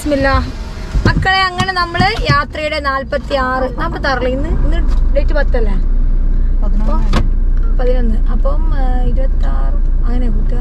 ബിസ്മില്ല മക്കളെ അങ്ങനെ നമ്മള് യാത്രയുടെ നാല്പത്തി ആറ് നാപ്പത്തി ആറില് ഇന്ന് ഇന്ന് ഡേറ്റ് പത്തല്ലേ അപ്പൊ പതിനൊന്ന് അപ്പം ഇരുപത്തി ആറ് അങ്ങനെ കൂട്ടുക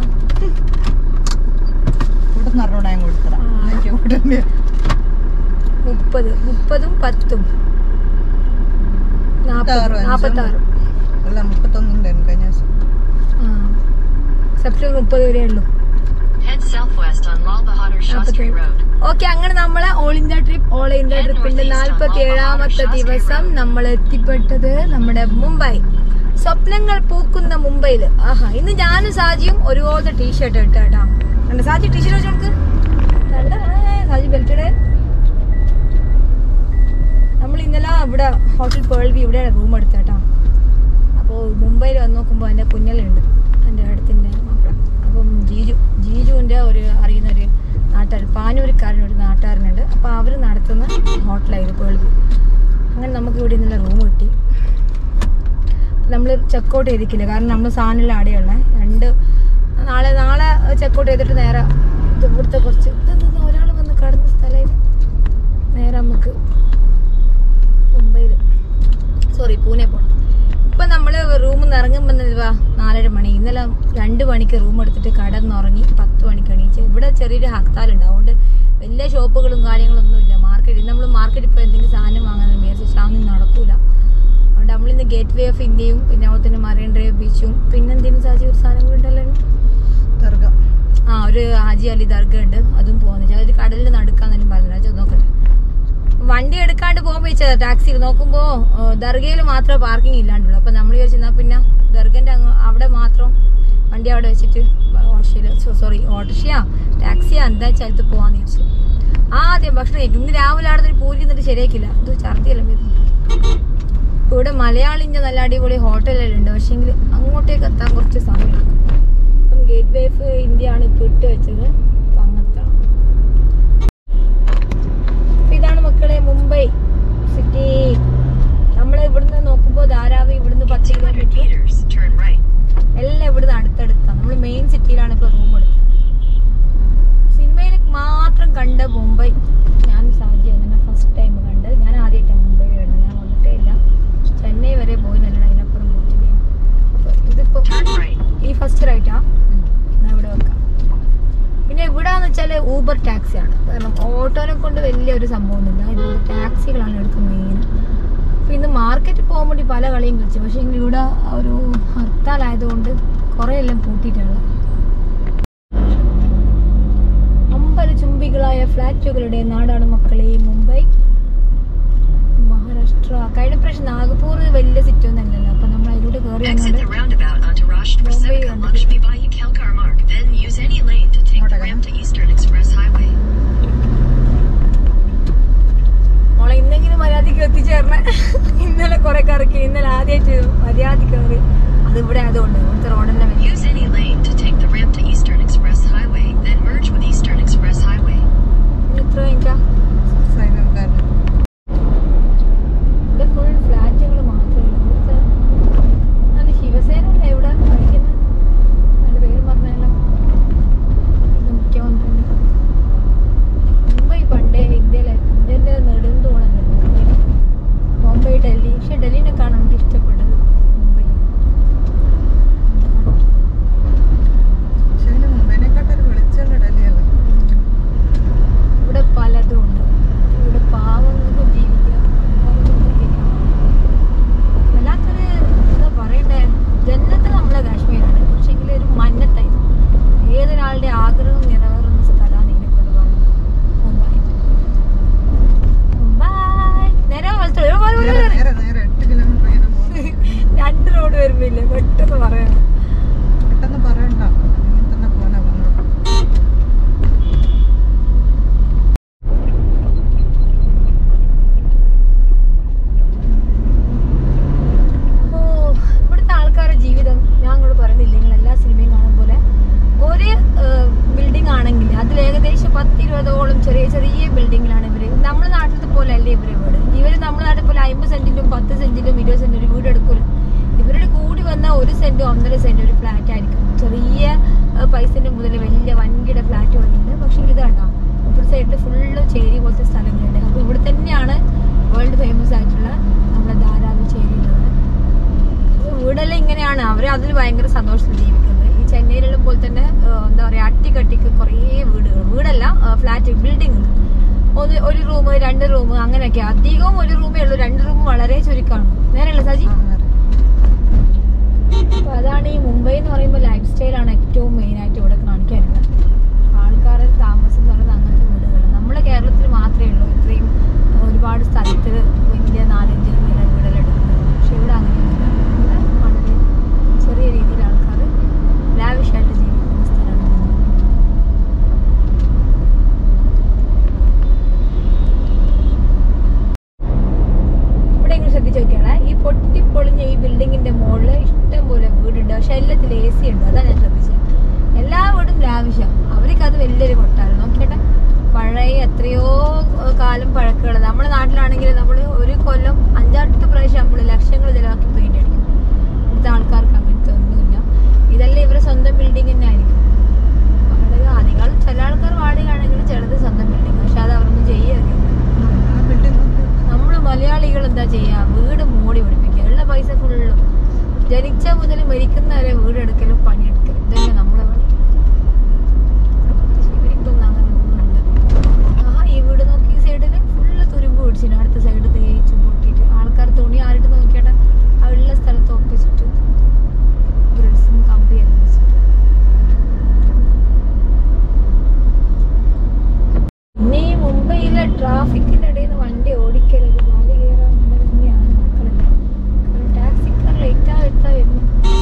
ഇവിടെ അറിഞ്ഞൂടാ ഞാൻ കൊടുത്തറ ആ. എനിക്ക് കൂട്ടണ്ടേ മുപ്പത് മുപ്പതും പത്തും നാപ്പത് മുപ്പത്താറ്, അഞ്ചും. നാപ്പത്തി ആറ് അല്ല മുപ്പത്തൊന്നുണ്ടായിരുന്നു കഴിഞ്ഞ ദിവസം സെപ്റ്റംബർ മുപ്പത് വരെ ഉള്ളൂ Head southwest on Lal Bahadur Shastri Road. Okay അങ്ങനെ നമ്മളെ all India trip all India ട്രിപ്പിന്റെ നാല്പത്തി ഏഴാമത്തെ ദിവസം നമ്മൾ എത്തിപ്പെട്ടത് നമ്മുടെ മുംബൈ സ്വപ്നങ്ങൾ പൂക്കുന്ന മുംബൈയില് ആഹാ ഇന്ന് ഞാനും സാജിയും ഒരുപോലത്തെ ടീഷർട്ട് ഇട്ട കേട്ടാ കണ്ട സാജി ടീഷർട്ട് വെച്ച് നമുക്ക് കണ്ട സാജി ബെൽറ്റഡ് നമ്മൾ ഇന്നലെ ഇവിടെ ഹോട്ടൽ പേൾവി ഇവിടെയാണ് റൂം എടുത്ത കേട്ടോ അപ്പോൾ മുംബൈയിൽ വന്ന് നോക്കുമ്പോൾ എൻ്റെ കുഞ്ഞലുണ്ട് എൻ്റെ അടുത്തിൻ്റെ മാപ്പിള അപ്പം ജീജു ജീജുവിൻ്റെ ഒരു അറിയുന്ന ഒരു നാട്ടുകാർ പാനൂരിക്കാരൻ ഒരു നാട്ടുകാരനുണ്ട് അപ്പോൾ അവർ നടത്തുന്ന ഹോട്ടലായിരുന്നു പേൾവി അങ്ങനെ നമുക്ക് ഇവിടെ ഇന്നലെ റൂം കിട്ടി നമ്മൾ ചെക്കൗട്ട് ചെയ്തിട്ടില്ല കാരണം നമ്മൾ സാധനമെല്ലാം ആടെയുള്ള രണ്ട് നാളെ നാളെ ചെക്കൗട്ട് ചെയ്തിട്ട് നേരെ ഇത് ഇവിടുത്തെ കുറച്ച് ഒരാൾ വന്ന് കടന്ന സ്ഥലം നേരെ നമുക്ക് മുംബൈയിൽ സോറി പൂനെ പോകണം ഇപ്പം നമ്മൾ റൂമിൽ നിന്ന് ഇറങ്ങുമ്പോൾ വാ നാലര മണി ഇന്നലെ രണ്ട് മണിക്ക് റൂം എടുത്തിട്ട് കടന്നുറങ്ങി പത്ത് മണിക്ക് എണീച്ച് ഇവിടെ ചെറിയൊരു ഹർത്താലുണ്ട് അതുകൊണ്ട് വലിയ ഷോപ്പുകളും കാര്യങ്ങളൊന്നും ഇല്ല മാർക്കറ്റിൽ നമ്മൾ മാർക്കറ്റിൽ ഇപ്പോൾ എന്തെങ്കിലും സാധനം വാങ്ങാൻ വിചാരിച്ച ഷാമൊന്നും നടക്കൂല അതുകൊണ്ട് നമ്മളിന്ന് ഗേറ്റ് വേ ഓഫ് ഇന്ത്യയും പിന്നെ അതുപോലെ തന്നെ മറൈൻ ഡ്രൈവ് ബീച്ചും പിന്നെ എന്തെങ്കിലും സാജി ഒരു സാധനം കൂടി ഉണ്ടല്ലോ ദർഗ ആ ഒരു ഹാജി അലി ദർഗ ഉണ്ട് അതും പോകുന്നത് ഒരു കടലിൽ നടുക്കാന്നെല്ലാം പറഞ്ഞു അത് നോക്കട്ടെ വണ്ടി എടുക്കാണ്ട് പോകുമ്പോ വെച്ചതാ ടാക്സിയിൽ നോക്കുമ്പോ ദർഗയിൽ മാത്രമേ പാർക്കിംഗ് ഇല്ലാണ്ടുള്ളൂ അപ്പൊ നമ്മൾ വിചാരിച്ചാ പിന്നെ ദർഗന്റെ അങ്ങ് അവിടെ മാത്രം വണ്ടി അവിടെ വെച്ചിട്ട് ഓട്ടോറിക്ഷയില് സോറി ഓട്ടോറിക്ഷയാ ടാക്സിയാ എന്താ വെച്ചാൽ അടുത്ത് പോവാന്ന് വിചാരിച്ചു ആദ്യം ഭക്ഷണം കഴിക്കും ഇന്ന് രാവിലെ അവിടെ നിന്ന് പൂരി എന്നിട്ട് ശരിയാക്കില്ല ഇത് ഛർദിയല്ല വരുന്നു ഇവിടെ മലയാളിന്റെ നല്ല അടിപൊളി ഹോട്ടലെല്ലാം ഉണ്ട് പക്ഷെങ്കിൽ അങ്ങോട്ടേക്ക് എത്താൻ കുറച്ച് സമയം എടുക്കും അപ്പം ഗേറ്റ് വേ ഓഫ് ഇന്ത്യ ആണ് ഇപ്പോൾ ഇട്ട് വെച്ചത് അപ്പം അങ്ങെത്തണം അപ്പൊ ഇതാണ് മക്കളെ മുംബൈ സിറ്റി നമ്മൾ ഇവിടുന്ന് നോക്കുമ്പോൾ ധാരാവി ഇവിടുന്ന് പത്ത് 200 കിലോമീറ്റർ meters, turn right. എല്ലാം ഇവിടുന്ന് അടുത്തടുത്താണ് നമ്മൾ മെയിൻ സിറ്റിയിലാണ് ഇപ്പോൾ റൂം എടുത്തത് സിനിമയിൽ മാത്രം കണ്ട മുംബൈ ഞാൻ സാജി അങ്ങനെ ഫസ്റ്റ് ടൈം കണ്ട് ഞാൻ ആദ്യമായിട്ടാണ് മുംബൈയിൽ വരുന്നത് ഞാൻ വന്നിട്ടേ ഇല്ല ചെന്നൈ വരെ പോയി നല്ലതാണ് അതിനപ്പുറം പോയിട്ടില്ല അപ്പോൾ ഇതിപ്പോൾ Turn right. ഈ ഫസ്റ്റ് റൈറ്റാ എന്നാ ഇവിടെ വെക്കാം പിന്നെ ഇവിടാന്ന് വെച്ചാല് ഊബർ ടാക്സിയാണ് കാരണം ഓട്ടോനെ കൊണ്ട് വലിയൊരു സംഭവമൊന്നുമില്ല ഇത് ടാക്സികളാണ് എടുക്കുന്നത് മെയിൻ അപ്പൊ ഇന്ന് മാർക്കറ്റിൽ പോകാൻ വേണ്ടി പല കളിയും കളിച്ചു പക്ഷെ എങ്കിൽ ഇവിടെ ഒരു ഹർത്താലായതുകൊണ്ട് കുറെ എല്ലാം പൂട്ടിയിട്ടാണ് അമ്പല ചുംബികളായ ഫ്ലാറ്റുകളുടെ നാടാണ് മക്കളെ ഈ മുംബൈ മഹാരാഷ്ട്ര കഴിഞ്ഞ പ്രാവശ്യം നാഗപൂർ വലിയ സിറ്റി ഒന്നും അല്ലല്ലോ അപ്പൊ നമ്മൾ അതിലൂടെ കയറി Exit the വന്നുകൊണ്ട് roundabout onto Rashtra Mumbai Civica and- Lakshmi Bayi Kalkar Mark. Then use any lane to take the What ramp to Eastern Express Highway. മോളെ ഇന്നെങ്കിലും മര്യാദക്ക് എത്തിച്ചേരണേ ഇന്നലെ കുറെ കറക്കി ഇന്നലെ ആദ്യമായിട്ട് മര്യാദ കയറി അത് ഇവിടെ ആയതുകൊണ്ട് ഇവിടുത്തെ റോഡെല്ലാം വലിയ Use any lane to take the ramp to Eastern Express Highway. Then merge with Eastern Express Highway. ഇനി എത്ര കഴിഞ്ഞാ സൈനക്കാരൻ ഇവിടെ ഫുൾ ഫ്ലാറ്റുകൾ മാത്രമേ ഉള്ളൂ ഇവിടുത്തെ നല്ല ശിവസേന അല്ലേ ഇവിടെ പഠിക്കുന്നത് നല്ല പേര് പറഞ്ഞല്ലോ ഇത് മുഖ്യമന്ത്രി മുംബൈ പണ്ടേ ഇന്ത്യയിലെ ഇന്ത്യൻ്റെ നെടുന്തൂണല്ലേ മുംബൈ ബോംബെ ഡൽഹി പക്ഷെ ഡൽഹിനെ കാണാൻ എനിക്ക് ഇഷ്ടപ്പെട്ടത് മുംബൈ പക്ഷേ ഇതിന് മുംബൈനെക്കാട്ടൊരു വെളിച്ചമുള്ള ഡൽഹിയല്ല ഇവിടെ പലതും ഉണ്ട് ഇവിടെ പാവങ്ങൾക്ക് ജീവിക്കാം പണക്കാർക്കും ജീവിക്കാം വല്ലാത്തൊരു എന്താ പറയണ്ടേ ജന്നത്ത് നമ്മളെ കാശ്മീരാണ് പക്ഷെങ്കിൽ ഒരു മഞ്ഞത്തായി ഏതൊരാളുടെ ആഗ്രഹം നിറവേറുന്ന സ്ഥലമാണ് ഇതിനെക്കൊണ്ട് പറയുന്നത് മുംബൈ മുംബൈ നേരെ വലത്തോട്ട് ഒരു പോലെ നേരെ പോലെ നേരെ നേരെ എട്ട് കിലോമീറ്റർ ഇങ്ങനെ പോകണം രണ്ട് റോഡ് വരുമ്പില്ലേ പെട്ടെന്ന് പറയാം പെട്ടെന്ന് പറയണ്ട ഇങ്ങനെ തന്നെ പോകാനാ പറഞ്ഞോളൂ ഓ ഇവിടുത്തെ ആൾക്കാരുടെ ജീവിതം ഞാൻ അങ്ങോട്ട് പറയുന്നില്ല നിങ്ങൾ എല്ലാ സിനിമയും കാണും പോലെ ഒരു ബിൽഡിംഗ് ആണെങ്കിൽ അതിൽ ഏകദേശം പത്ത് ഇരുപതോളം ചെറിയ ചെറിയ ബിൽഡിങ്ങിലാണ് ഇവര് നമ്മുടെ നാട്ടിലത്തെ പോലെ അല്ലേ ഇവര് വീട് ഇവര് നമ്മുടെ നാട്ടിൽ പോലെ അമ്പത് സെന്റിലും പത്ത് സെന്റിലും ഇരുപത് സെന്റിലും ഒരു വീട് എടുക്കൂല ഇവരുടെ കൂടി വന്ന ഒരു സെന്റ് ഒന്നര സെന്റ് ഒരു ഫ്ലാറ്റ് ആയിരിക്കും ചെറിയ പൈസന്റെ മുതൽ വലിയ വൻകിട ഫ്ലാറ്റ് വന്നിട്ടുണ്ട് പക്ഷെ ഇത് കണ്ടോ ഇപ്പുറത്തെ സൈഡിൽ ഫുള്ള് ഭയങ്കര സന്തോഷത്തിൽ ജീവിക്കുന്നത് ഈ ചെന്നൈയിലും പോലെ തന്നെ ആ, എന്താ പറയാ അട്ടിക്കട്ടിക്ക് കുറേ വീടുകൾ വീടല്ല ഫ്ലാറ്റ് ബിൽഡിംഗ് ഒന്ന് ഒരു റൂം രണ്ട് റൂം അങ്ങനെയൊക്കെ അധികവും ഒരു റൂമേ ഉള്ളൂ രണ്ട് റൂം വളരെ ചുരുക്കമാണ് നേരെയല്ലേ സജി ആ, അതെ. അപ്പൊ അതാണ് ഈ മുംബൈ എന്ന് പറയുമ്പോൾ ലൈഫ് സ്റ്റൈലാണ് ഏറ്റവും മെയിൻ ആയിട്ട് ഇവിടെ കാണിക്കാനുള്ളത് ആൾക്കാരുടെ താമസം എന്ന് പറയുന്നത് അങ്ങനത്തെ വീടുകൾ നമ്മുടെ കേരളത്തിൽ മാത്രമേ ഉള്ളൂ ഇത്രയും ഒരുപാട് സ്ഥലത്ത് വലിയ നാലഞ്ച് നില വീടുകൾ എടുക്കുന്നത് പക്ഷെ ഇവിടെ അങ്ങനെയൊന്നുമില്ല ഇവിടെ വളരെ ചെറിയ രീതിയിൽ ആൾക്കാർ ലാവിഷായിട്ട് ജീവിക്കുന്ന സ്ഥലമാണ് ഇവിടെ ഇങ്ങനെ ശ്രദ്ധിച്ച് നോക്കിയാണെ ഈ പൊട്ടിപ്പൊളിഞ്ഞ ഈ ബിൽഡിങ്ങിന്റെ മുകളിൽ ഇഷ്ടം പോലെ വീടുണ്ട് പക്ഷെ എല്ലാത്തിലും എ സി ഉണ്ട് അതാണ് ഞാൻ ശ്രദ്ധിച്ചത് എല്ലാ വീടും ലാവിശം അവർക്ക് അത് വലിയൊരു കൊട്ടാരം നോക്കിയട്ടെ പഴയ എത്രയോ ഏഹ്, കാലം പഴക്കമുള്ള നമ്മുടെ നാട്ടിലാണെങ്കിൽ നമ്മൾ ഒരു കൊല്ലം അഞ്ചാട്ട് പ്രാവശ്യം നമ്മൾ ലക്ഷങ്ങൾ ചിലവാക്കി പെയിന്റ് അടിക്കും ഇവിടുത്തെ ആൾക്കാർക്ക് അങ്ങനത്തെ ഒന്നുമില്ല ഇതെല്ലാം ഇവരെ സ്വന്തം ബിൽഡിംഗ് തന്നെ ആയിരിക്കും വാടക അധികം ചില ആൾക്കാർ വാടകയാണെങ്കിൽ ചിലത് സ്വന്തം ബിൽഡിംഗ് പക്ഷെ അത് അവരൊന്നും ചെയ്യരുത് ആ building നോക്ക്. നമ്മൾ മലയാളികൾ എന്താ ചെയ്യാ വീട് മോടി പിടിപ്പിക്കുക ഉള്ള പൈസ ഫുള്ളും ജനിച്ച മുതൽ മരിക്കുന്നവരെ വീടെടുക്കലും പണിയെടുക്കലും ഇതന്നെ നമ്മളെ പണി പക്ഷെ ഇവർക്കൊന്നും അങ്ങനെ ഒന്നുമില്ല ആ ഈ വീട് നോക്കി ഈ സൈഡില് ഫുള്ള് തുരുമ്പ് പിടിച്ചിട്ട് അടുത്ത സൈഡ് തേച്ച് പൊട്ടിയിട്ട് ആൾക്കാർ തുണി ആരിട്ട് നോക്കിയാട്ടെ ആ ഉള്ള സ്ഥലത്ത് ഒപ്പിച്ചിട്ട് ഗ്രിൽസും കമ്പിയെല്ലാം വെച്ചിട്ട് പിന്നെ ഈ മുംബൈയിലെ ട്രാഫിക്കിന്റെ ഇടയിൽ നിന്ന് വണ്ടി ഓടിക്കൽ ഒരു വാലി കയറാൻ നല്ല തന്നെയാണ് മക്കളെ കാരണം ടാക്സിക്കാർ ലേറ്റാ എടുത്താ വരുന്നു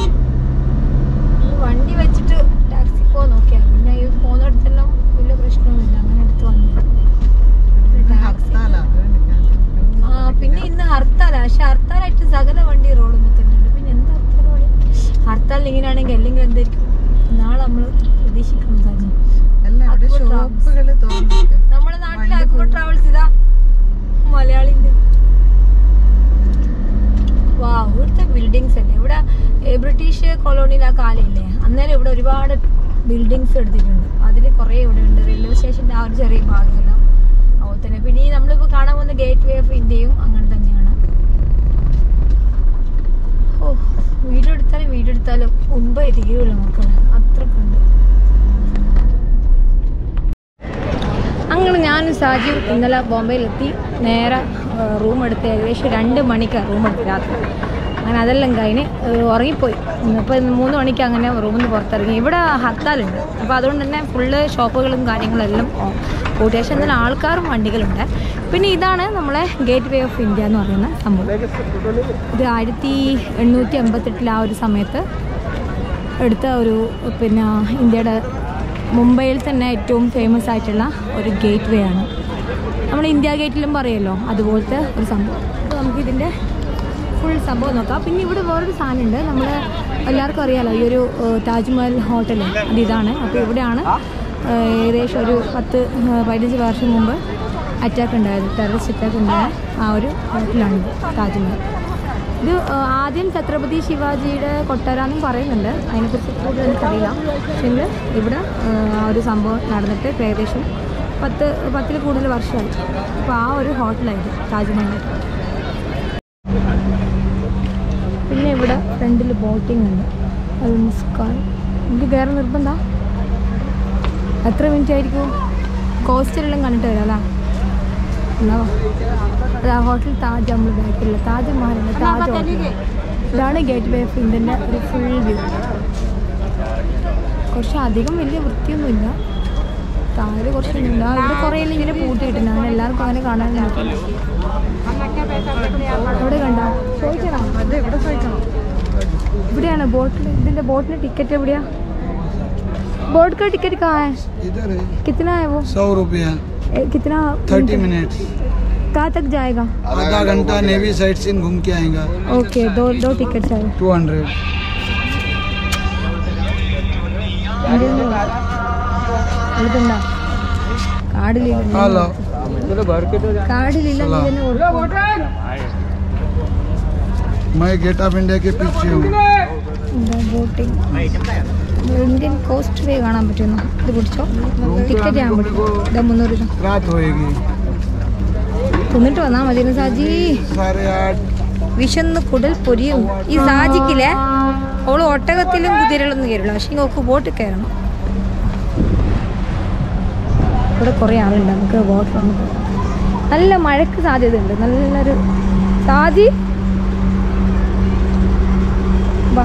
ഈ വണ്ടി വെച്ചിട്ട് ടാക്സി പോകാൻ നോക്കിയാൽ പിന്നെ ഈ പോകുന്നിടത്തെല്ലാം വലിയ പ്രശ്നമൊന്നുമില്ല അങ്ങനെ എടുത്ത് വന്നു ഇവിടെ ടാക്സി ഹർത്താലാ. അതുകൊണ്ട് ഞാൻ- ആ പിന്നെ ഇന്ന് ഹർത്താലാ പക്ഷെ ഹർത്താലായിട്ട് സകല വണ്ടി റോഡിൽ തന്നെയുണ്ട് പിന്നെ എന്താ ഹർത്താൽ വഴി ഹർത്താലിന് ഇങ്ങനെയാണെങ്കിൽ അല്ലെങ്കിൽ എന്തായിരിക്കും നാളെ നമ്മൾ പ്രതീക്ഷിക്കണം സാജി എല്ലാം ഇവിടെ അക്ബർ ട്രാവൽസ്. ഷോപ്പുകള് തുറന്നിട്ട് നമ്മുടെ നാട്ടിലെ വണ്ടി അക്ബർ full- ട്രാവൽസ് ഇതാ മലയാളിന്റെ വാ ഇവിടുത്തെ ബിൽഡിങ്സ് അല്ലേ ഇവിടെ ഏ, ബ്രിട്ടീഷ് കൊളോണിയിൽ ആ കാലമില്ലേ അന്നേരം ഇവിടെ ഒരുപാട് ബിൽഡിങ്സ് എടുത്തിട്ടുണ്ട് അതിൽ കുറേ ഇവിടെ ഉണ്ട് റെയിൽവേ സ്റ്റേഷൻ്റെ ആ ഒരു ചെറിയ ഭാഗമെല്ലാം അതുപോലെ തന്നെ പിന്നെ ഈ നമ്മളിപ്പോൾ കാണാൻ പോകുന്ന ഗേറ്റ് വേ ഓഫ് ഇന്ത്യയും അങ്ങനെ തന്നെയാണ് ഓ വീഡിയോ എടുത്താലും വീഡിയോ എടുത്താലും മുമ്പേ തീരുമല്ലോ മക്കളെ അത്രക്കുണ്ട് അങ്ങനെ ഞാനും സാജിയും ഇന്നലെ ബോംബെയിലെത്തി നേരെ റൂം എടുത്ത് ഏകദേശം രണ്ട് മണിക്കാണ് റൂം എടുത്ത് രാത്രി അങ്ങനെ അതെല്ലാം കഴിഞ്ഞ് ഏഹ്, ഉറങ്ങിപ്പോയി ഇപ്പോൾ മൂന്ന് മണിക്ക് അങ്ങനെ റൂമിൽ നിന്ന് പുറത്തിറങ്ങി ഇവിടെ ഹർത്താലുണ്ട് അപ്പോൾ അതുകൊണ്ട് തന്നെ ഫുള്ള് ഷോപ്പുകളും കാര്യങ്ങളെല്ലാം കൂട്ടി പക്ഷേ എന്നാലും ആൾക്കാരും വണ്ടികളുണ്ട് പിന്നെ ഇതാണ് നമ്മളെ ഗേറ്റ് വേ ഓഫ് ഇന്ത്യ എന്ന് പറയുന്ന സംഭവം ഇത് ആയിരത്തി എണ്ണൂറ്റി എൺപത്തെട്ടിൽ ആ ഒരു സമയത്ത് എടുത്ത ഒരു പിന്നെ ഇന്ത്യയുടെ മുംബൈയിൽ തന്നെ ഏറ്റവും ഫേമസ് ആയിട്ടുള്ള ഒരു ഗേറ്റ് വേ ആണ് നമ്മൾ ഇന്ത്യ ഗേറ്റിലും പറയുമല്ലോ അതുപോലത്തെ ഒരു സംഭവം അപ്പോൾ നമുക്ക് ഇതിൻ്റെ ഫുൾ സംഭവം നോക്കാം പിന്നെ ഇവിടെ വേറൊരു സാധനമുണ്ട് നമ്മൾ എല്ലാവർക്കും അറിയാലോ ഈ ഒരു ഏഹ്, താജ്മഹൽ ഹോട്ടൽ അത് ഇതാണ് അപ്പോൾ ഇവിടെയാണ് ഏഹ്, ഏകദേശം ഒരു പത്ത് ഏഹ്, പതിനഞ്ച് വർഷം മുമ്പ് അറ്റാക്ക് ഉണ്ടായത് ടെററിസ്റ്റ് അറ്റാക്ക് ഉണ്ടായ ആ ഒരു ഹോട്ടലാണിത് താജ്മഹൽ ഇത് ആ, ആദ്യം ഛത്രപതി ശിവാജിയുടെ കൊട്ടാരാന്നും പറയുന്നുണ്ട് അതിനെക്കുറിച്ച് കൂടുതൽ എനിക്കറിയില്ല പക്ഷേ ഇവിടെ ആ, ആ ഒരു സംഭവം നടന്നിട്ട് ഇപ്പം ഏകദേശം പത്ത് പത്തിൽ കൂടുതൽ വർഷമായി അപ്പോൾ ആ ഒരു ഹോട്ടലായിരുന്നു താജ്മഹൽ പിന്നെ ഇവിടെ ഫ്രണ്ടിൽ ബോട്ടിംഗ് ഉണ്ട് അത് മുസ്കാൻ എനിക്ക് കയറി നിർബന്ധ എത്ര മിനിറ്റ് ആയിരിക്കും കോസ്റ്റലെല്ലാം കണ്ടിട്ട് വരാം അല്ലേ എന്നാ വാ. അതാ ഹോട്ടൽ താജ് നമ്മൾ ബാക്കിലുള്ള താജ് മഹലല്ല താജ് ഹോട്ടൽ ഇതാണ് ഗേറ്റ് വേ ഓഫ് ഇന്ത്യൻ്റെ ഒരു ഫുൾ വ്യൂ കുറച്ച് അധികം വലിയ വൃത്തിയൊന്നുമില്ല താഴെ കുറച്ച് ഉണ്ട് ഇവിടെ കുറേ എല്ലാം ഇങ്ങനെ പൂട്ടിയിട്ടുണ്ട് അങ്ങനെ എല്ലാവർക്കും അങ്ങനെ കാണാൻ നോക്കില്ല അവിടെ കണ്ടോ ചോദിക്കണം അത് ഇവിടെ ചോദിക്കണം ഇവിടെയാണ് ബോട്ടിൽ ഇതിൻ്റെ ബോട്ടിന് ടിക്കറ്റ് എവിടെയാ बोट का टिकट कहाँ है इधर है कितना है वो सौ रुपया ए, कितना थर्टी मिनट्स कहाँ तक जाएगा आधा घंटा नेवी साइड सीन घूम के आएगा ओके दो दो टिकट चाहिए टू हंड्रेड ഇതുണ്ടോ കാർഡിലില്ല हेलो കാർഡിലില്ല നീ തന്നെ കൊടുക്കും. मैं गेट ऑफ इंडिया के पीछे हूँ എന്താ ബോട്ടിംഗ് ഇന്ത്യൻ കോസ്റ്റ് വേ കാണാൻ പറ്റുന്നു ഇത് പിടിച്ചോ ടിക്കറ്റ് ഞാൻ പിടിക്കും ഇതാ മുന്നൂറ് രൂപ रात होएगी തിന്നിട്ട് വന്നാ മതി സാജി साढ़े आठ വിശന്ന് കുടൽ പൊരിയും ഈ സാജിക്കില്ലേ അവള് ഒട്ടകത്തിലും കുതിരകളൊന്നും കയറില്ല പക്ഷെ ഓക്ക് ബോട്ട് കയറണം ഇവിടെ കുറേ ആളുണ്ട് നമുക്ക് ബോട്ട് വന്ന് പോകാം. നല്ല മഴയ്ക്ക് സാധ്യതയുണ്ട് നല്ലൊരു സാജി വാ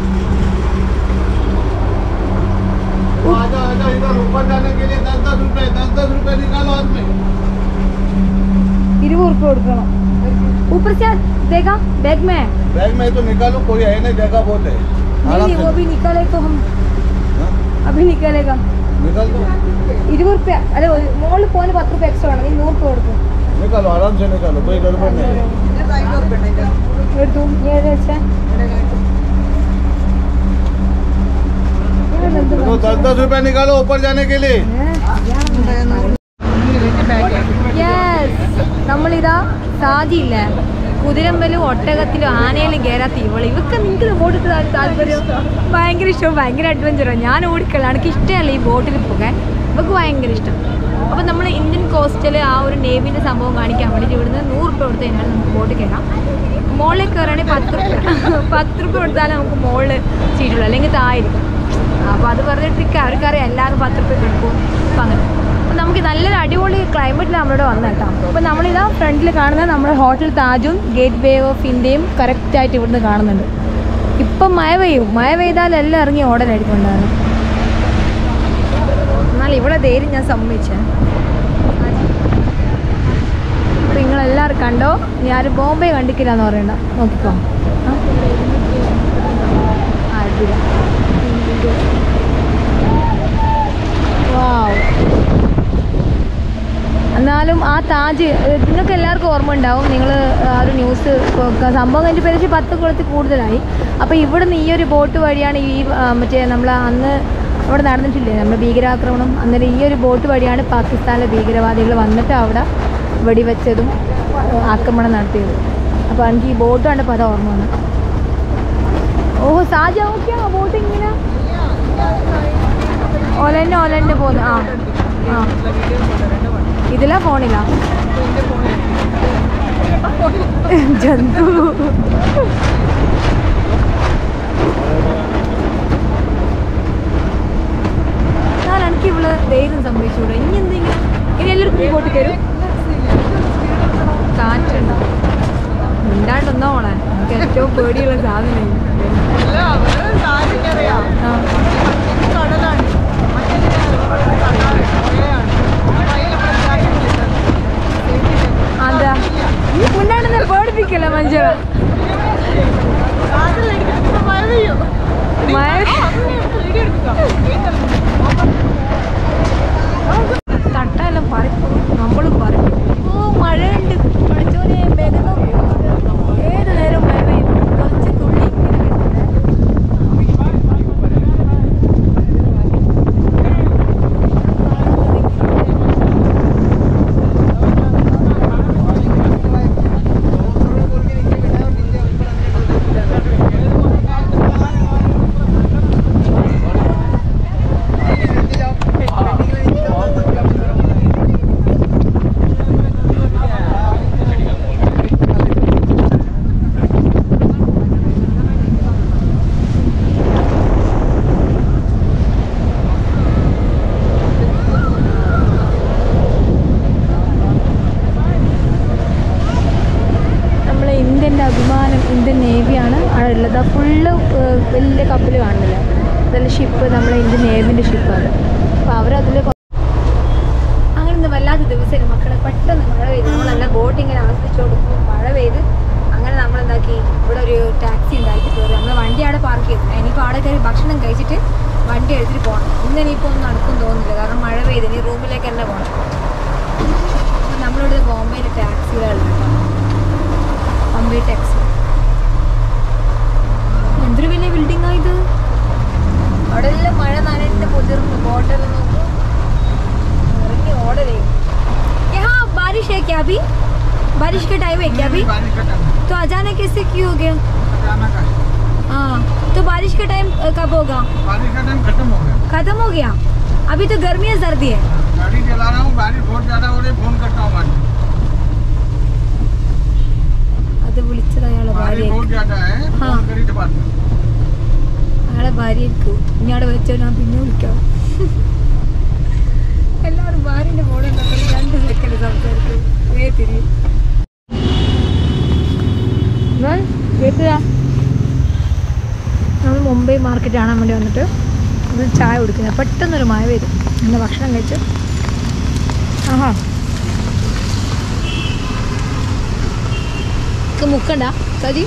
आजा आजा इधर ऊपर जाने के लिए दस दस रुपए दस दस रुपए निकालो हाथ में ഇരുപത് ഉറുപ്പ് കൊടുക്കണം ऊपर से देगा बैग में है बैग में तो निकालो कोई है नहीं जगह बहुत है नहीं आराम नहीं वो से भी निकाले तो हम हाँ? अभी निकालेगा निकाल दो ഇരുപത് റുപ്യ അല്ല മോളിൽ പോകാൻ പത്ത് റുപ്യ എക്സ്ട്രാ ആണ് നീ നൂറ് റുപ്യ കൊടുക്കും निकालो आराम से निकालो कोई गड़बड़ नहीं है ഇതിന് അയ്യൂറ് ഉറുപ്പിക ഉണ്ട് ഇതിന്. എടുത്തു നീ ഏതാ വെച്ചേ तो दस दस रुपए निकालो ऊपर जाने के लिए ഇതിലേക്ക് ബാഗ് യെസ് നമ്മളിതാ സാജിയില്ലേ കുതിരമ്പലും ഒട്ടകത്തിലും ആനയിലും കയറാത്ത ഇവള് ഇവക്ക് നിങ്ങൾക്ക് ബോട്ടിൽ താല്പര്യം ഭയങ്കര ഇഷ്ടം ഭയങ്കര അഡ്വഞ്ചറോ ഞാൻ ഓടിക്കള എനിക്ക് ഇഷ്ടമല്ല ഈ ബോട്ടിൽ പോകാൻ ഇവക്ക് ഭയങ്കര ഇഷ്ടം അപ്പോൾ നമ്മൾ ഇന്ത്യൻ കോസ്റ്റൽ ആ ഒരു നേവിൻ്റെ സംഭവം കാണിക്കാൻ വേണ്ടിയിട്ട് ഇവിടുന്ന് നൂറ് രൂപ കൊടുത്തു കഴിഞ്ഞാൽ നമുക്ക് ബോട്ട് കയറാം മുകളിൽ കയറുകയാണെങ്കിൽ പത്ത് റുപ്യ പത്ത് റുപ്യ കൊടുത്താലേ നമുക്ക് മുകളിൽ സീറ്റുള്ളൂ അല്ലെങ്കിൽ തായിരിക്കും അപ്പോൾ അത് വെറുതെ ട്രിക്ക് അവർക്കറിയാം എല്ലാവരും പത്ത് റുപ്യ കൊടുക്കും അപ്പം അങ്ങനെ അപ്പം നമുക്ക് നല്ലൊരു അടിപൊളി ക്ലൈമറ്റിൽ നമ്മളിവിടെ വന്നു കേട്ടോ അപ്പോൾ നമ്മളിതാ ഫ്രണ്ടിൽ കാണുന്ന നമ്മുടെ ഹോട്ടൽ താജും ഗേറ്റ് വേ ഓഫ് ഇന്ത്യയും കറക്റ്റായിട്ട് ഇവിടുന്ന് കാണുന്നുണ്ട് ഇപ്പം മഴ പെയ്യും മഴ പെയ്താൽ എല്ലാം ഇറങ്ങി ഓടലായിരിക്കും ഉണ്ടാകുന്നത് എന്നാൽ ഇവിടെ ധൈര്യം ഞാൻ സമ്മതിച്ചേ അപ്പോൾ നിങ്ങളെല്ലാവരും കണ്ടോ ഞാൻ ബോംബെ കണ്ടിക്കില്ല എന്ന് പറയണ്ട നോക്കിക്കോ ആ? ആ, അടിപൊളി. വാവ് എന്നാലും ആ താജ് ഏഹ്, നിങ്ങൾക്ക് എല്ലാവർക്കും ഓർമ്മ ഉണ്ടാവും നിങ്ങൾ ആ ഒരു ന്യൂസ് സംഭവം കഴിഞ്ഞ് പേരിച്ച് പത്ത് കുളത്തിൽ കൂടുതലായി അപ്പോൾ ഇവിടുന്ന് ഈ ഒരു ബോട്ട് വഴിയാണ് ഈ ആ, മറ്റേ നമ്മൾ അന്ന് അവിടെ നടന്നിട്ടില്ലേ നമ്മുടെ ഭീകരാക്രമണം അന്നേരം ഈ ഒരു ബോട്ട് വഴിയാണ് പാകിസ്ഥാനിലെ ഭീകരവാദികൾ വന്നിട്ട് അവിടെ വെടിവെച്ചതും ആ, ആക്രമണം നടത്തിയത് അപ്പോൾ എനിക്ക് ഈ ബോട്ട് കണ്ടപ്പോൾ അത് ഓർമ്മ വന്നു ഓഹോ സാജ നോക്കിയാ ബോട്ട് ഇങ്ങനെ ഓലന്നെ ഓലന്നെ പോകുന്നു ആ ആ ഇതിലാ ഫോണിലാ ജന്തു ഞാൻ എനിക്ക് ഇവള് ധൈര്യം സംഭവിച്ചുകൂടെ ഇനി എന്തെങ്കിലും ഇനി എല്ലാവർക്കും ഈ ബോട്ട് കയറും കാറ്റുണ്ടോ മിണ്ടാണ്ടൊന്നോ മോളെ എനിക്ക് ഏറ്റവും പേടിയുള്ള സാധനം അല്ല അവര് സാരിക്കറിയാം ആ കടലാണ് മറ്റേ കടലാണ് പുഴയാണ് വയൽ അതാ ഈ മുന്നാണെന്ന് പേടിപ്പിക്കല്ല മനുഷ്യർ മഴ പെയ്യും മഴ തട്ടെല്ലാം പറിക്കും നമ്മളും പറിക്കും ഓ മഴയുണ്ട് പഠിച്ചോനെ വേഗം ഏത് നേരം മഴ പെയ്യും കുറച്ച് തുള്ളി ഇങ്ങനെ വരുന്നുണ്ട് നമ്മളെ ഇന്ത്യൻ്റെ അഭിമാനം ഇന്ത്യൻ നേവിയാണ് അവിടെ ഉള്ളത് ആ ഫുള്ള് വലിയ കപ്പൽ കാണുന്നില്ല അതെല്ലാം ഷിപ്പ് നമ്മളെ ഇന്ത്യൻ നേവിൻ്റെ ഷിപ്പാണ് അപ്പോൾ അവരതിൽ അങ്ങനെ ഇന്ന് വല്ലാത്ത ദിവസമായിരുന്നു മക്കളെ പെട്ടെന്ന് മഴ പെയ്ത് നമ്മളെല്ലാം ബോട്ട് ഇങ്ങനെ ആസ്വദിച്ചു കൊടുക്കും മഴ പെയ്ത് അങ്ങനെ നമ്മളെന്താക്കി ഇവിടെ ഒരു ടാക്സി ഉണ്ടാക്കി കയറി നമ്മൾ വണ്ടി അവിടെ പാർക്ക് ചെയ്തു ഇനിയിപ്പോൾ അവിടെ കയറി ഭക്ഷണം കഴിച്ചിട്ട് വണ്ടി എടുത്തിട്ട് പോകണം ഇന്ന് ഇനിയിപ്പോൾ ഒന്നും നടക്കും തോന്നുന്നില്ല കാരണം മഴ പെയ്ത് ഇനി റൂമിലേക്ക് തന്നെ പോകണം അപ്പോൾ നമ്മളിവിടെ ബോംബെയിൽ ടാക്സികളുണ്ട് കേട്ടോ ബോംബെ ടാക്സി എന്തൊരു വലിയ ബിൽഡിംഗ് ആ ഇത് അവിടെ എല്ലാം മഴ നനഞ്ഞ് പൊതിർന്ന് ബോട്ടെല്ലാം നോക്കും ഇറങ്ങി ഓടലേ यहाँ बारिश है क्या अभी बारिश का टाइम है क्या अभी बारिश का टाइम तो अचानक कैसे क्यों हो गया अचानक है हाँ तो बारिश का टाइम अ, कब होगा बारिश का टाइम खत्म हो गया खत्म हो गया अभी तो गर्मी है सर्दी है गाड़ी चला रहा हूँ बारिश बहुत ज्यादा हो रही है फोन करता हूँ बाद में അത് വിളിച്ചത് അയാളെ അയാളെ ഭാര്യയ്ക്ക് ഇങ്ങാടെ വെച്ചോ ഞാൻ പിന്നെ വിളിക്കാം എല്ലാവരും ഭാര്യൻ്റെ ഫോൺ രണ്ട് സെക്കൻഡ് സംസാരിക്കും വേ തിരിയും കേൾക്കുക നമ്മൾ മുംബൈ മാർക്കറ്റ് കാണാൻ വേണ്ടി വന്നിട്ട് ഒരു ചായ കുടിക്കുന്നത് പെട്ടെന്നൊരു മഴ പെയ്തു ഇന്ന് ഭക്ഷണം കഴിച്ചു ആഹാ ഇത് മുക്കണ്ട സജി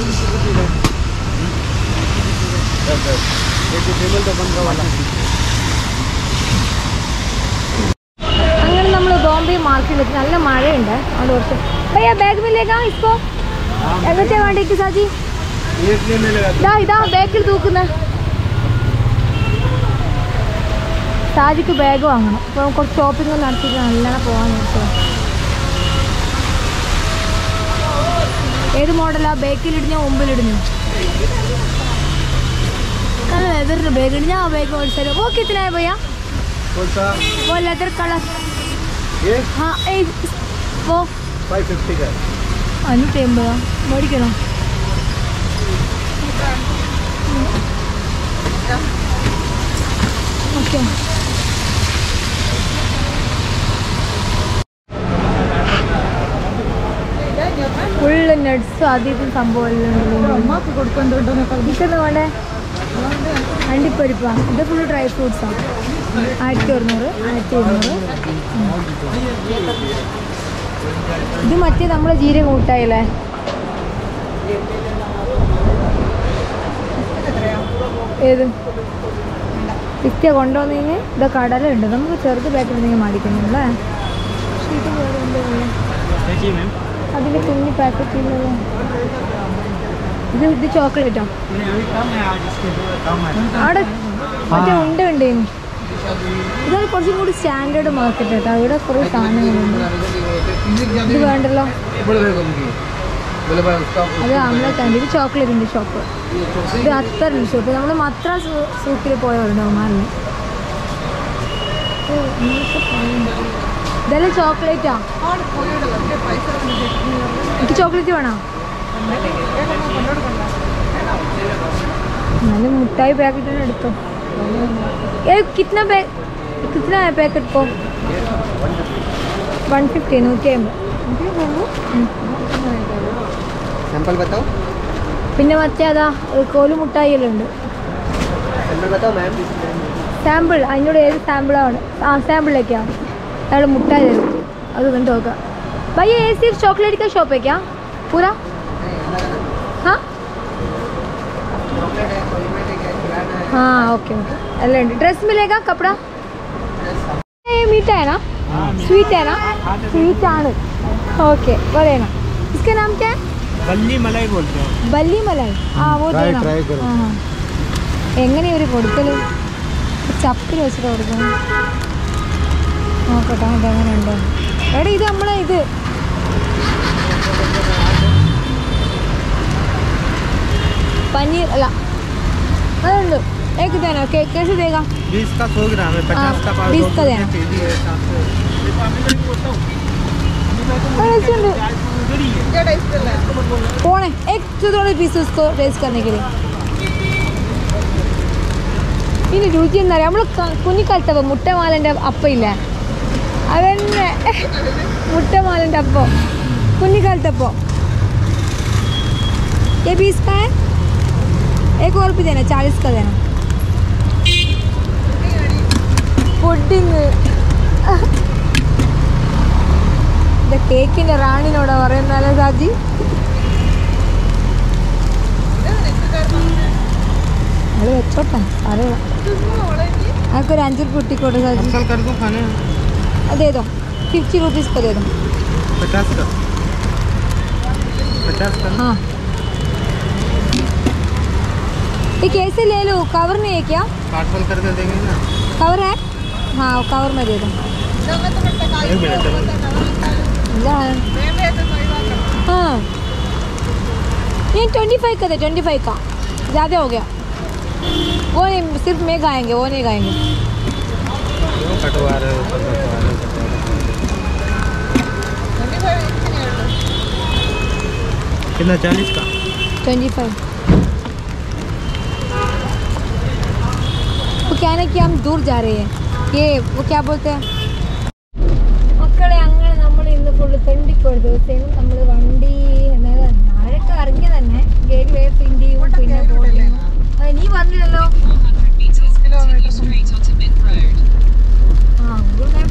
അങ്ങനെ നമ്മൾ ബോംബെ മാർക്കറ്റിൽ നല്ല മഴയുണ്ട് അതുകൊണ്ട് കുറച്ച് ഭയ്യ ബാഗ് മില്ലേക്കാ ഇപ്പോ എങ്ങനത്തെ വേണ്ടേക്ക് സാജി एक लेने लगा ഇതാ ഇതാ ബാഗിൽ തൂക്കുന്ന സാജിക്ക് ബാഗ് വാങ്ങണം അപ്പോൾ കുറച്ച് ഷോപ്പിംഗ് ഒന്ന് നടത്തിയിട്ട് നല്ലോണം പോകാൻ നോക്കുക ഏത് മോഡലാ ബാക്കിലിടിഞ്ഞോ മുമ്പിലിടിഞ്ഞോ നല്ല ലെതറിന് ബാഗ് ഇടിഞ്ഞാ ആ ബാഗ് മേടിച്ചാലോ ഓ കിത്തനായ ഭയ്യ कौन सा वो लेदर कलर ये हाँ ए वो फाइव फिफ्टी का है। അഞ്ഞൂറ്റി എൺപതാ മേടിക്കണോ ഓക്കെ ഫുള്ള് നട്ട്സും അത് ഇതും സംഭവം എല്ലാം ഉണ്ടല്ലോ അമ്മക്ക് കൊടുക്കുന്നുണ്ടോന്നൊക്കെ ഇതൊന്ന് വേണ്ടേ അണ്ടിപ്പരിപ്പാ ഇത് ഫുള്ള് ഡ്രൈ ഫ്രൂട്ട്സാണ് ആയിരത്തി ഒരുന്നൂറ് ആയിരത്തി ഇരുന്നൂറ് ഇത് മറ്റേ നമ്മളെ ജീരക മുട്ടായില്ലേ ഏത് പിസ്ത കൊണ്ടുവന്നതിന് ഇത് കടലുണ്ട് നമുക്ക് ചെറുത് പാക്കറ്റ് എന്തെങ്കിലും മേടിക്കുന്നുണ്ടല്ലേ പക്ഷേ ഇത് വേറെ എന്തോ ഉള്ളെ? അതിന്റെ കുഞ്ഞു പാക്കറ്റ് ഇല്ലല്ലോ ഇത് ഇത് ചോക്ലേറ്റോ അവിടെ മറ്റേ ഉണ്ട ഉണ്ടേനു ഇത് കുറച്ചും കൂടി സ്റ്റാൻഡേർഡ് മാർക്കറ്റ് കേട്ടോ ഇവിടെ കുറേ സാധനങ്ങളുണ്ട് ഇത് വേണ്ടല്ലോ बोले भाई उसका അത് അമ്മളക്കാൻ്റെ ഇത് ചോക്ലേറ്റിൻ്റെ ഷോപ്പ് ഇത് അത്തറിൻ്റെ ഷോപ്പ് നമ്മൾ മദ്രാസ് സൂക്കിൽ പോയവരുണ്ടോ മാറിന് ഇതെല്ലാം ചോക്ലേറ്റാ എനിക്ക് ചോക്ലേറ്റ് വേണോ നല്ല മുട്ടായി പാക്കറ്റ് തന്നെ എടുത്തോ ഏ കിतना पैक कितना है पैकेट को वन फिफ्टी നൂറ്റി അമ്പത് सैंपल बताओ പിന്നെ മറ്റേ അതാ കോലു മുട്ടായി എല്ലാം ഉണ്ട് सैंपल बताओ मैम സാമ്പിൾ അതിനോട് ഏത് സാമ്പിളാണ് ആ സാമ്പിളിലേക്കാണ് അയാൾ മുട്ടായി തരും അത് കണ്ടു നോക്കാം भैया ये सिर्फ चॉकलेट का शॉप है क्या पूरा हाँ हाँ ओके ओके अल्लाह ड्रेस मिलेगा कपड़ा ये मीठा है ना स्वीट है ना स्वीट ആണ് ഓക്കെ പറയണം इसका नाम क्या है बल्ली मलाई बोलते हैं ബല്ലി മലായി ആ ഓ Try, ചെയ്യണം. try കരോ. ആ, ആ. എങ്ങനെ ഒരു കൊടുക്കല് ചപ്പിൽ വെച്ചിട്ട് കൊടുക്കണം നോക്കട്ടെ ഇത് എങ്ങനെ ഉണ്ടോ എടാ ഇത് നമ്മളെ ഇത് പനീർ അല്ല അതുണ്ട് ഏക്ക് തേന കേസ് തേക बीस का सौ ग्राम है पचास का पाँच 20 का देना। केजी है सात सौ कौन है एक से थोड़े पीस उसको रेस करने के लिए ഇനി രുചി എന്താ പറയുക നമ്മൾ കുഞ്ഞിക്കാലത്തപ്പോൾ മുട്ടമാലൻ്റെ അപ്പം ഇല്ലേ അതന്നെ മുട്ടമാലൻ്റെ അപ്പം കുഞ്ഞിക്കാലത്തപ്പോൾ ये बीस का है एक और भी देना चालीस का देना പുഡിങ് ഇത് കേക്കിൻ്റെ റാണിനോടാ പറയുന്നല്ലേ സാജി അത് വെച്ചോട്ടെ അറിയാം അതൊക്കെ ഒരു അഞ്ച് റുപ്യ ഇട്ടിക്കോട്ടെ സാജി पार्सल कर दो खाने അത് दे दो फिफ्टी रुपीज़ का दे दो पचास का पचास का हाँ ये कैसे ले लो कवर नहीं है क्या पार्सल करके देंगे ना कवर है हाँ वो कवर में दे दो एक मिनट इधर है। हाँ ये ट्वेंटी फाइव का था ट्वेंटी फाइव का ज़्यादा हो गया वो नहीं सिर्फ मैं खाएंगे वो नहीं खाएंगे वो कटवा रहे हो ऊपर कटवा रहे हो, कटवा रहे हो। कितना चालीस का ट्वेंटी फाइव कहने की हम दूर जा रहे हैं ये वो क्या बोलते हैं മക്കളെ അങ്ങനെ നമ്മൾ ഇന്ന് ഫുള്ള് തെണ്ടിക്കൊരു ദിവസം നമ്മൾ വണ്ടി എന്നാലും താഴേക്ക് ഇറങ്ങി തന്നെ ഗേറ്റ് വേ ഇന്ത്യയും പിന്നെ ബോട്ടിങ്ങും അത് നീ പറഞ്ഞില്ലല്ലോ ആ ഗൂഗിൾ മാപ്പ്